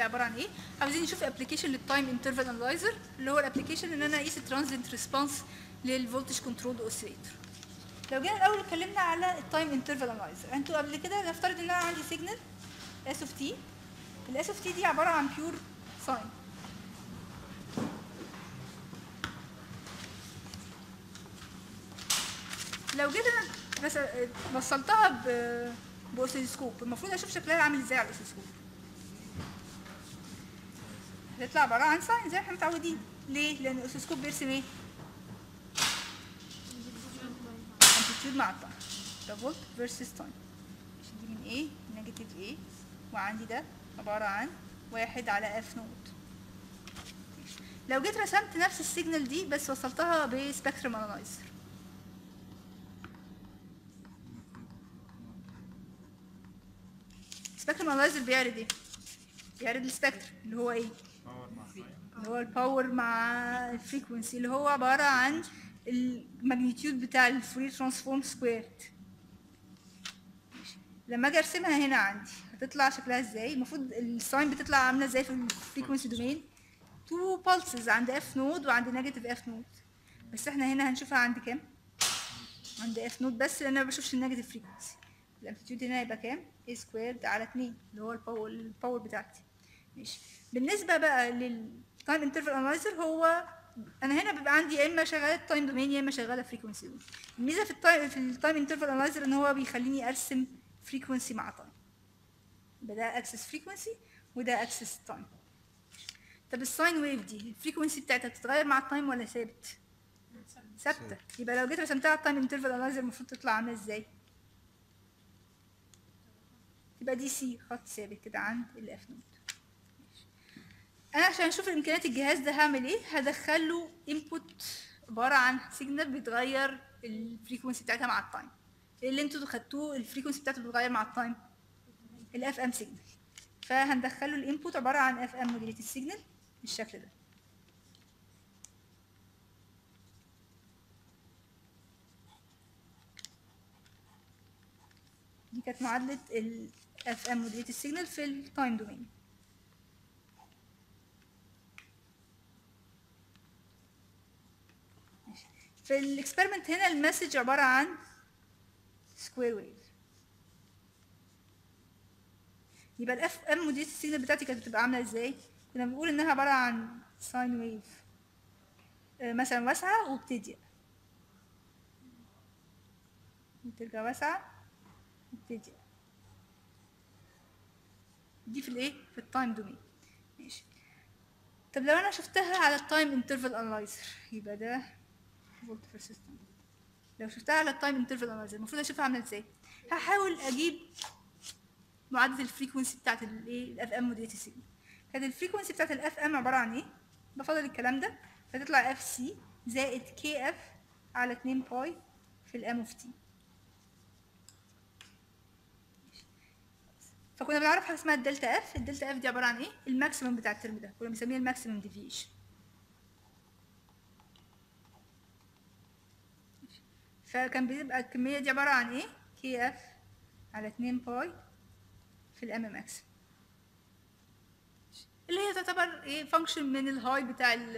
عباره عن ايه عاوزين نشوف ابلكيشن للتايم انترفال انالايزر اللي هو الابلكيشن ان انا اقيس الترانزيت ريسبونس للفولتج كنترول اوسيليتور لو جينا الاول اتكلمنا على التايم انترفال انالايزر انتوا قبل كده نفترض ان انا عندي سيجنال اس اوف تي الاس اوف تي دي عباره عن بيور ساين لو جيت انا بس وصلتها ب باوسيلوسكوب المفروض اشوف شكلها عامل ازاي على الاوسيلوسكوب هتطلع عباره عن ساين زي ما احنا متعودين ليه لان الاوسيلوسكوب بيرسم ايه امبليتيود مع التايم ده فولت فيرسس تايم دي من ايه نيجاتيف ايه وعندي ده عباره عن واحد على اف نوت لو جيت رسمت نفس السيجنال دي بس وصلتها بسبكترم انالايزر سبكترم انالايزر بيعرض ايه بيعرض السبكتر اللي هو ايه اللي هو الباور مع الفريكونسي اللي هو عباره عن الماجنتيود بتاع الفورير ترانسفورم سكويرد لما اجي ارسمها هنا عندي هتطلع شكلها ازاي المفروض الساين بتطلع عامله ازاي في الفريكونسي دومين تو بالسز عند اف نود وعند نيجاتيف اف نود بس احنا هنا هنشوفها عند كام عند اف نود بس لان انا ما بشوفش النيجاتيف فريكونسي الامبليتيود هنا يبقى كام a سكويرد على 2 اللي هو الباور الباور بتاعتي ماشي بالنسبه بقى للتايم انترفال انالايزر هو انا هنا بيبقى عندي يا اما شغاله تايم دومين يا اما شغاله فريكونسي دومين الميزه في التايم في التايم انترفال انالايزر ان هو بيخليني ارسم فريكونسي مع تايم يبقى ده اكسس فريكونسي وده اكسس تايم طب الساين ويف دي الفريكونسي بتاعتها بتتغير مع التايم ولا ثابت ثابته يبقى لو جيت رسمتها على التايم انترفال انالايزر المفروض تطلع عامله ازاي يبقى دي سي خط ثابت كده عند الاف نوت انا عشان اشوف امكانيات الجهاز ده هعمل ايه هدخل له انبوت عباره عن سيجنال بيتغير الفريكونسي بتاعتها مع التايم اللي انتوا خدتوه الفريكونسي بتاعته بتتغير مع التايم الاف ام سيجنال فهندخله الانبوت عباره عن اف ام موديليتد سيجنال بالشكل ده دي كانت معادله الاف ام موديليتد سيجنال في التايم دومين في الاكسبيرمنت هنا المسج عباره عن سكوير ويف يبقى الاف ام موديليتد سيجنال بتاعتي كانت بتبقى عامله ازاي كنا بنقول انها عباره عن ساين ويف مثلا واسعه وبتضيق بترجع واسعه وبتضيق دي في الايه في التايم دومين ماشي طب لو انا شفتها على التايم انترفال انالايزر يبقى ده فولت فيرسس تايم لو شفتها على التايم انترفال انالايزر المفروض اشوفها عامله ازاي هحاول اجيب معادله الفريكونسي بتاعت الايه الاف ام وديت سيجنال كانت الفريكونسي بتاعت الاف ام عباره عن ايه بفضل الكلام ده فتطلع اف سي زائد كي اف على 2 باي في الام اوف تي فكنا بنعرف حاجه اسمها الدلتا اف الدلتا اف دي عباره عن ايه الماكسيمم بتاع الترم ده كنا بنسميها الماكسيمم ديفيشن فكان بيبقى الكميه دي عباره عن ايه كي اف على 2 باي في الام ماكس اللي هي تعتبر ايه فانكشن من الهاي بتاع ال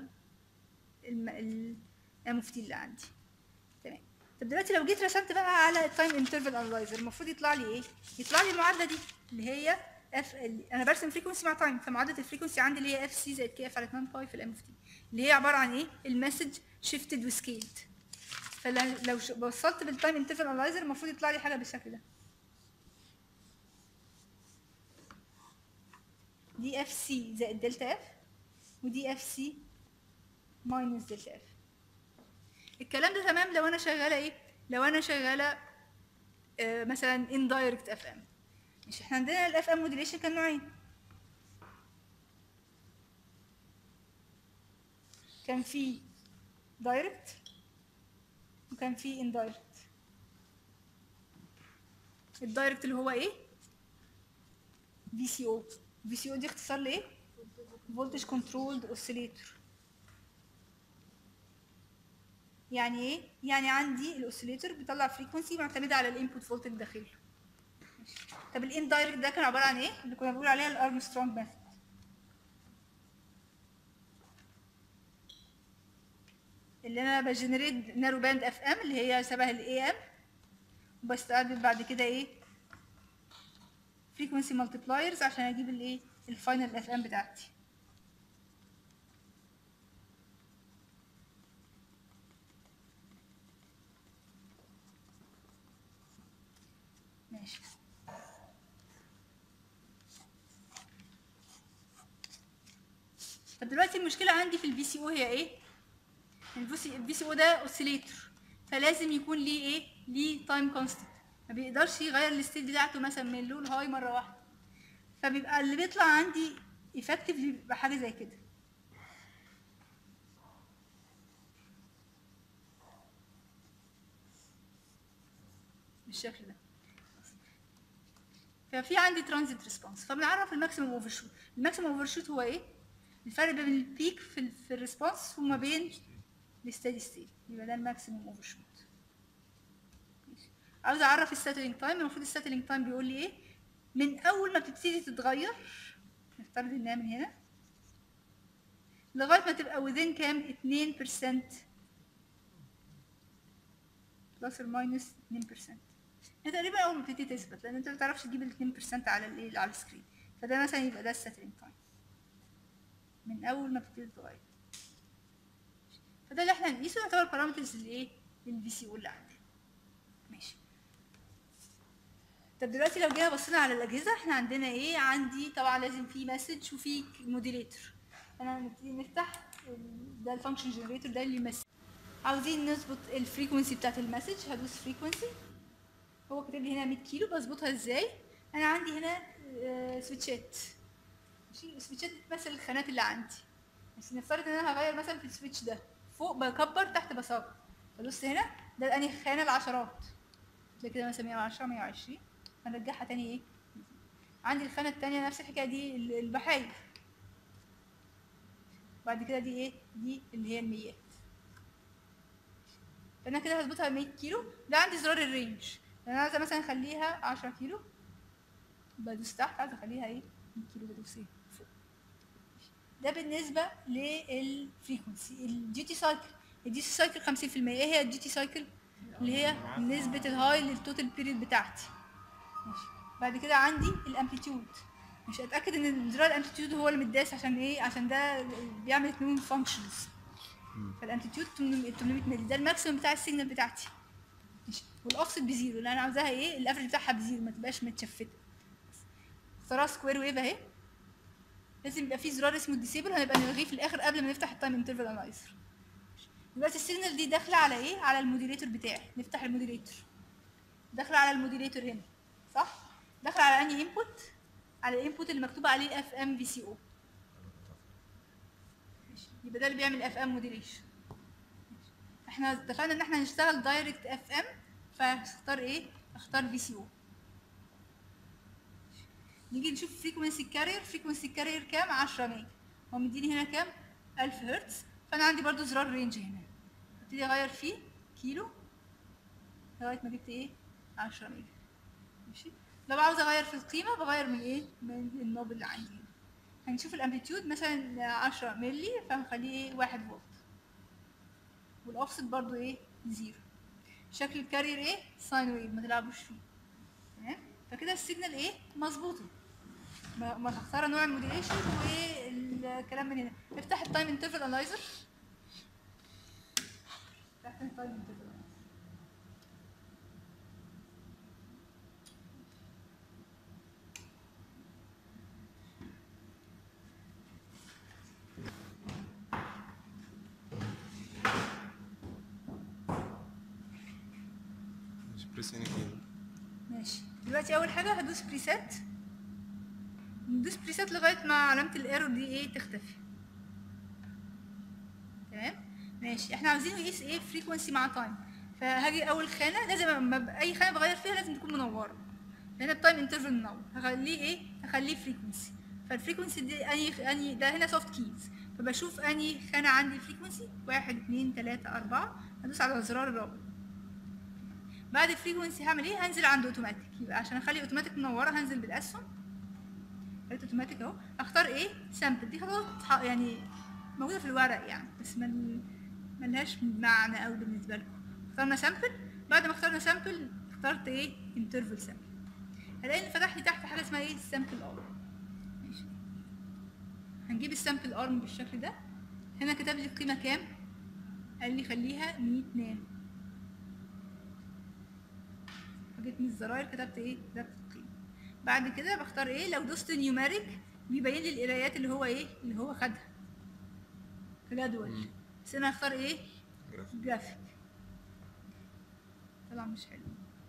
الام اوف تي اللي عندي تمام طب دلوقتي لو جيت رسمت بقى على التايم انترفال انالايزر المفروض يطلع لي ايه يطلع لي المعادله دي اللي هي اف انا برسم فريكونسي مع تايم فمعادله الفريكونسي عندي اللي هي اف سي زائد كي اف على 2 باي في الام اوف تي اللي هي عباره عن ايه المسج شيفتد وسكيلد فلو وصلت بالتايم انترفال انالايزر المفروض يطلع لي حاجه بالشكل ده دي اف سي زائد دلتا اف ودي اف سي ماينس دلتا اف الكلام ده تمام لو انا شغاله ايه لو انا شغاله آه مثلا اندايركت اف ام مش احنا عندنا الاف ام موديليشن كان نوعين كان في دايركت وكان في اندايركت الدايركت اللي هو ايه في سي او في سي او دي اختصار لايه فولتج كنترولد اوسيليتور يعني ايه يعني عندي الاوسيليتور بيطلع فريكونسي معتمده على الانبوت فولت اللي داخله طب الاندايركت ده كان عباره عن ايه اللي كنا بنقول عليها الارمسترونج ميثود اللي انا بجنريت نارو باند اف ام اللي هي شبه الاي ام وبستخدم بعد كده ايه frequency multipliers عشان اجيب الايه الفاينل اف ام بتاعتي ماشي طب دلوقتي المشكلة عندي في البي سي او هي ايه؟ البي سي او ده اوسيليتور فلازم يكون ليه ايه؟ ليه تايم كونستنت ما بيقدرش يغير الستيت بتاعته مثلا من لو لهاي مرة واحدة فبيبقى اللي بيطلع عندي effectively بيبقى حاجة زي كده بالشكل ده ففي عندي ترانزيت ريسبونس فبنعرف الماكسيمم اوفر شوت الماكسيمم اوفر شوت هو ايه الفرق بين البيك في ال في الريسبونس وما بين الستيدي ستيت يبقى ده الماكسيمم اوفر شوت عاوز اعرف الساتلينج تايم المفروض الساتلينج تايم بيقول لي ايه من اول ما بتبتدي تتغير نفترض انها من هنا لغايه ما تبقى within كام 2% بلس ماينس 2% هي تقريبا اول ما بتبتدي تثبت لان انت ما بتعرفش تجيب ال 2% على الايه على السكرين فده مثلا يبقى ده الساتلينج تايم من اول ما بتبتدي تتغير فده اللي احنا هنقيسه يعتبر بارامترز الايه للبي سي او اللي عندي ماشي طب دلوقتي لو جينا بصينا على الاجهزه احنا عندنا ايه عندي طبعا لازم في مسج وفي موديليتور انا هنبتدي نفتح ال- ده الفانكشن جنريتور ده اللي يمثل عاوزين نظبط الفريكونسي بتاعت المسج هدوس فريكونسي هو كاتب لي هنا 100 كيلو بظبطها ازاي انا عندي هنا آه، سويتشات ماشي السويتشات بتمثل الخانات اللي عندي بس نفترض ان انا هغير مثلا في السويتش ده فوق بكبر تحت بصغر فبص هنا ده الانهي خانه العشرات ده كده مثلا 110 120 هنرجعها تاني ايه عندي الخانه التانية نفس الحكايه دي ال- البحاير بعد كده دي ايه دي اللي هي الميات فانا كده هظبطها 100 كيلو ده عندي زرار الرينج انا عايزه مثلا اخليها 10 كيلو بدوس تحت عايزه اخليها ايه 100 كيلو بدوس ايه فوق ده بالنسبه للفريكونسي الديوتي سايكل الديوتي سايكل 50% ايه هي الديوتي سايكل اللي هي نسبه الهاي للتوتال بيريد بتاعتي ماشي بعد كده عندي الامبليتيود مش اتاكد ان زرار الامبليتيود هو اللي متداس عشان ايه عشان ده بيعمل اتنين فانكشنز فالامبليتيود 800 800 مللي ده الماكسيمم بتاع السيجنال بتاعتي ماشي والاوفست بزيرو اللي انا عاوزاها ايه الافرج بتاعها بزيرو ما تبقاش متشفته اختارها سكوير ويف اهي لازم يبقى في زرار اسمه ديسيبل هنبقى نلغيه في الاخر قبل ما نفتح التايم انترفال انالايزر دلوقتي السيجنال دي داخله على ايه على الموديليتور بتاعي نفتح الموديليتور داخله على الموديليتور هنا صح داخله على انهي انبوت على الانبوت اللي مكتوب عليه اف ام في سي او يبقى ده اللي بيعمل اف ام موديليشن احنا اتفقنا ان احنا هنشتغل دايركت اف ام فاختار ايه اختار في سي او نيجي نشوف فريكونسي الكارير فريكونسي الكارير كام 10 ميجا هو مديني هنا كام 1000 هرتز فانا عندي برضو زرار رينج هنا ابتدي اغير فيه كيلو لغايه ما جبت ايه 10 ميجا ماشي لو عاوز اغير في القيمه بغير من ايه من النوب اللي عندي هنا هنشوف الامبليتيود مثلا 10 مللي فهنخليه ايه 1 فولت والاوفست برضو ايه زيرو شكل الكارير ايه ساين ويف ما تلعبوش فيه تمام فكده السيجنال ايه مظبوطه ما ما تختار نوع الموديليشن وايه الكلام من هنا افتح التايم انترفال انالايزر افتح التايم انترفال مش بريس any key ماشي دلوقتي اول حاجه هدوس بريسيت ندوس بريسيت لغايه ما علامه الايرور دي ايه تختفي تمام ماشي احنا عاوزين نقيس ايه فريكونسي مع تايم فهاجي اول خانه لازم اما ب- اي خانه بغير فيها لازم تكون منوره هنا التايم انترفال منور هخليه ايه هخليه فريكونسي فالفريكونسي دي اني اني ده هنا سوفت كيز فبشوف اني خانه عندي فريكونسي واحد اتنين تلاته اربعه هدوس على الزرار الرابع بعد الفريكونسي هعمل ايه هنزل عند اوتوماتيك يبقى عشان اخلي اوتوماتيك منوره هنزل بالاسهم خليت اوتوماتيك اهو اختار ايه سامبل دي خطوات ح- يعني موجوده في الورق يعني بس ما ن- ملهاش معنى قوي بالنسبه لكم اخترنا سامبل بعد ما اخترنا سامبل اخترت ايه انترفال سامبل هلاقي ان فتح لي تحت حاجه اسمها ايه السامبل ارم ماشي هنجيب السامبل ارم بالشكل ده هنا كتب لي القيمه كام قال لي خليها 100 نانو جيت من الزراير كتبت ايه كتبت القيمه بعد كده بختار ايه لو دوست نيوميريك بيبين لي القرايات اللي هو ايه اللي هو خدها في جدول مم. بس انا هختار ايه جرافيك جرافيك طلع مش حلو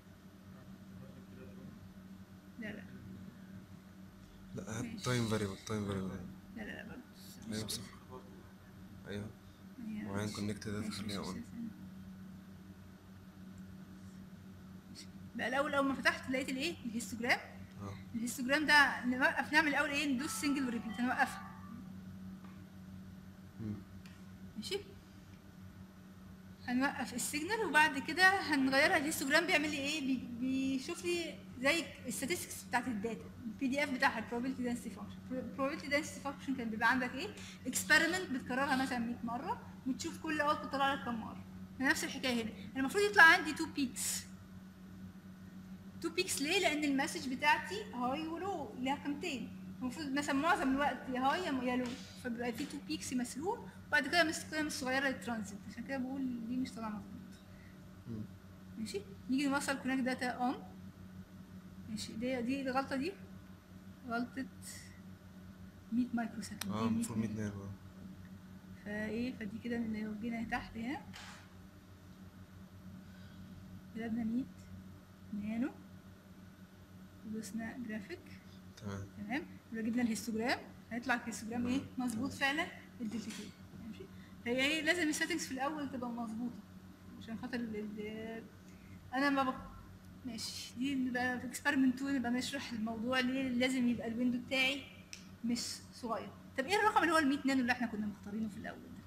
لا لا لا هات ماشي. تايم فاريبل تايم فاريبل لا لا لا برضه ايوه صح ايوه هي وبعدين مش- connect ده ماشي، تخليها مش on. أساساً. بقى الاول اول ما فتحت لقيت الايه الهيستوجرام اه الهيستوجرام ده نوقف نعمل الاول ايه ندوس سنجل وريبيت هنوقفها مم. ماشي هنوقف السيجنال وبعد كده هنغيرها الهيستوجرام بيعمل لي ايه بي- بيشوف لي زي الستاتستكس بتاعت الداتا البي دي اف بتاعها البروبابيلتي دنسيتي فانكشن البروبابيلتي دنسيتي فانكشن كان بيبقى عندك ايه اكسبيرمنت بتكررها مثلا 100 مره وتشوف كل اوت طلع لك كام مره نفس الحكايه هنا أنا المفروض يطلع عندي تو بيكس تو بيكس ليه لان المسج بتاعتي هاي ولو ليها قيمتين المفروض مثلا معظم الوقت يا هاي يا م- يا لو فبيبقى في تو بيكس يمثلوه وبعد كده مس القيم الصغيره للترانزيت عشان كده بقول دي مش طالعه مظبوط مم. ماشي نيجي نوصل كونكت داتا اون ماشي دي دي الغلطه دي غلطه 100 مايكرو سكند اه المفروض 100 نانو آه. فايه فدي كده لو جينا تحت هنا كتبنا 100 نانو ودوسنا جرافيك تمام تمام ولو جبنا الهيستوجرام هيطلع الهيستوجرام ايه مظبوط فعلا الدلتتين ماشي هي ايه لازم السيتنجز في الاول تبقى مظبوطه عشان خاطر ال- ال- انا ما بق... ماشي دي نبقى في اكسبيرمنت 2 نبقى نشرح الموضوع ليه لازم يبقى الويندو بتاعي مش صغير طب ايه الرقم اللي هو ال 100 نانو اللي احنا كنا مختارينه في الاول ده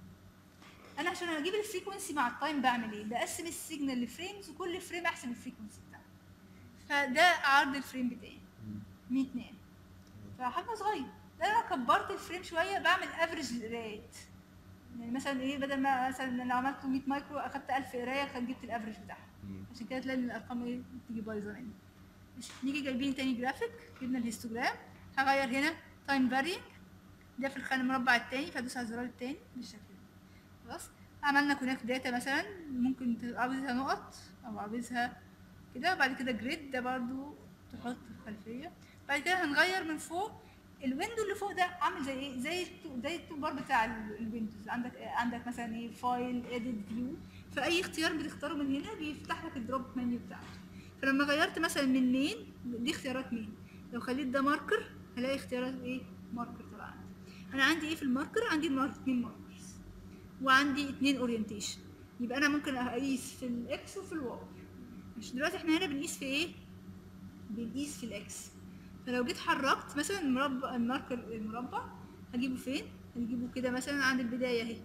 انا عشان اجيب الفريكونسي مع التايم بعمل ايه بقسم السيجنال لفريمز وكل فريم احسب الفريكونسي بتاعه فده عرض الفريم بتاعي مم. 100 نانو فحجم صغير ده انا كبرت الفريم شويه بعمل افريج للقرايات يعني مثلا ايه بدل ما مثلا لو عملت 100 مايكرو اخدت 1000 قرايه كان جبت الافريج بتاعها مم. عشان كده تلاقي إن الارقام ايه بتيجي بايظه مني ماشي. نيجي جايبين تاني جرافيك جبنا الهيستوجرام هغير هنا تايم فارينج ده في الخانه المربع التاني فادوس على الزرار التاني بالشكل ده خلاص عملنا كونكت داتا مثلا ممكن تبقى عاوزها نقط او عاوزها كده بعد كده جريد ده برضو تحط في الخلفيه بعد كده هنغير من فوق الويندو اللي فوق ده عامل زي ايه زي التو- زي التو بار بتاع ال- الويندوز عندك عندك مثلا ايه فايل اديت فيو فاي اختيار بتختاره من هنا بيفتح لك الدروب منيو بتاعته فلما غيرت مثلا من مين دي اختيارات مين لو خليت ده ماركر هلاقي اختيارات ايه ماركر طلع عندي انا عندي ايه في الماركر عندي مارك اتنين ماركرز وعندي اتنين اورينتيشن يبقى انا ممكن اقيس في الاكس وفي الواي مش دلوقتي احنا هنا بنقيس في ايه بنقيس في الاكس فلو جيت حركت مثلا المربع الماركر المربع هجيبه فين هجيبه كده مثلا عند البدايه اهي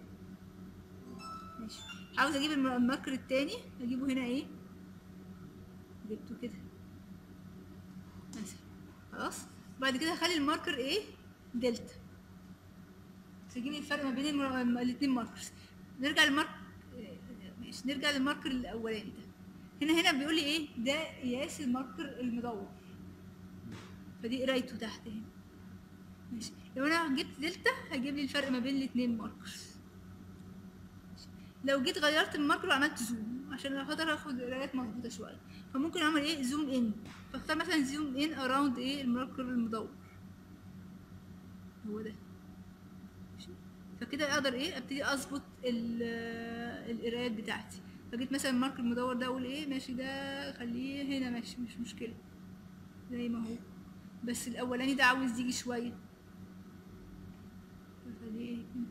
ماشي عاوز اجيب الم- الماركر التاني هجيبه هنا ايه جبته كده مثلا خلاص بعد كده هخلي الماركر ايه دلتا تجيب لي الفرق ما بين المر... الاثنين ماركرز نرجع للمارك ماشي نرجع للماركر الاولاني ده هنا هنا بيقول لي ايه ده قياس الماركر المدور فدي قرايته تحت هنا ماشي لو انا جبت دلتا هيجيب لي الفرق ما بين الاثنين ماركرز لو جيت غيرت الماركر وعملت زوم عشان خاطر اخد قرايات مظبوطه شويه فممكن اعمل ايه زوم ان فاختار مثلا زوم ان اراوند ايه الماركر المدور هو ده ماشي فكده اقدر ايه ابتدي اظبط ال- القرايات بتاعتي فجيت مثلا الماركر المدور ده اقول ايه ماشي ده خليه هنا ماشي مش مشكله زي ما هو بس الاولاني ده عاوز يجي شويه فخليه ايه هنا.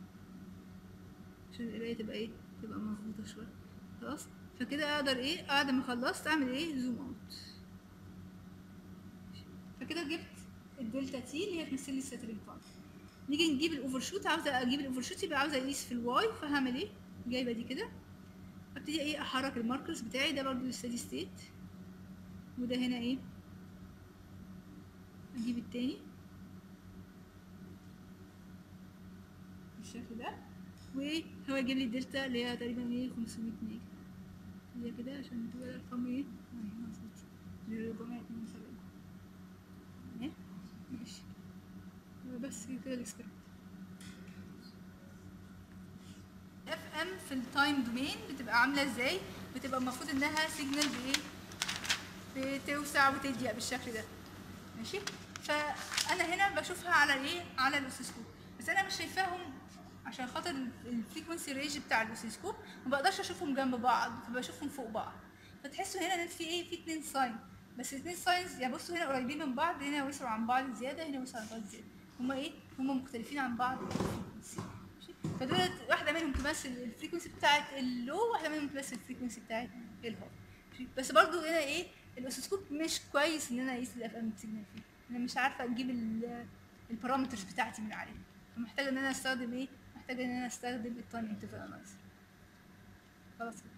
عشان القرايه تبقى ايه تبقى مظبوطه شويه خلاص فكده اقدر ايه بعد ما خلصت اعمل ايه زوم اوت فكده جبت الدلتا تي اللي هي تمثل لي الساترين بوينت نيجي نجيب الاوفر شوت عاوزه اجيب الاوفر شوت يبقى عاوزه اقيس في الواي فهعمل ايه جايبه دي كده ابتدي ايه احرك الماركرز بتاعي ده برضو الستدي ستيت وده هنا ايه اجيب التاني بالشكل ده وهو يجيب لي الدلتا اللي هي تقريبا ايه 500 ميجا هي كده عشان تبقى الارقام ايه اهي مظبوط دي 472 ايه ماشي بس كده الاكسبيرمنت اف ام في التايم دومين بتبقى عامله ازاي بتبقى المفروض انها سيجنال بايه بتوسع وتضيق بالشكل ده ماشي فانا هنا بشوفها على ايه على الاوسيسكوب بس انا مش شايفاهم عشان خاطر الفريكونسي رينج بتاع الاوسيسكوب ما بقدرش اشوفهم جنب بعض فبشوفهم فوق بعض فتحسوا هنا ان في ايه في اتنين ساين بس الاتنين ساينز يعني بصوا هنا قريبين من بعض هنا وصلوا عن بعض زياده هنا وصلوا عن بعض زياده هما ايه هما مختلفين عن بعض في الفريكونسي ماشي فدول واحده منهم تمثل الفريكونسي بتاعت اللو واحده منهم تمثل الفريكونسي بتاعت الهاي ماشي؟ بس برضو هنا ايه الاوسيسكوب مش كويس ان انا اقيس الاف ام سيجنال فيه انا مش عارفه اجيب ال- البارامترز بتاعتي من عليه فمحتاجه ان انا استخدم ايه محتاجه ان انا استخدم التايم انترفال انالايزر خلاص كده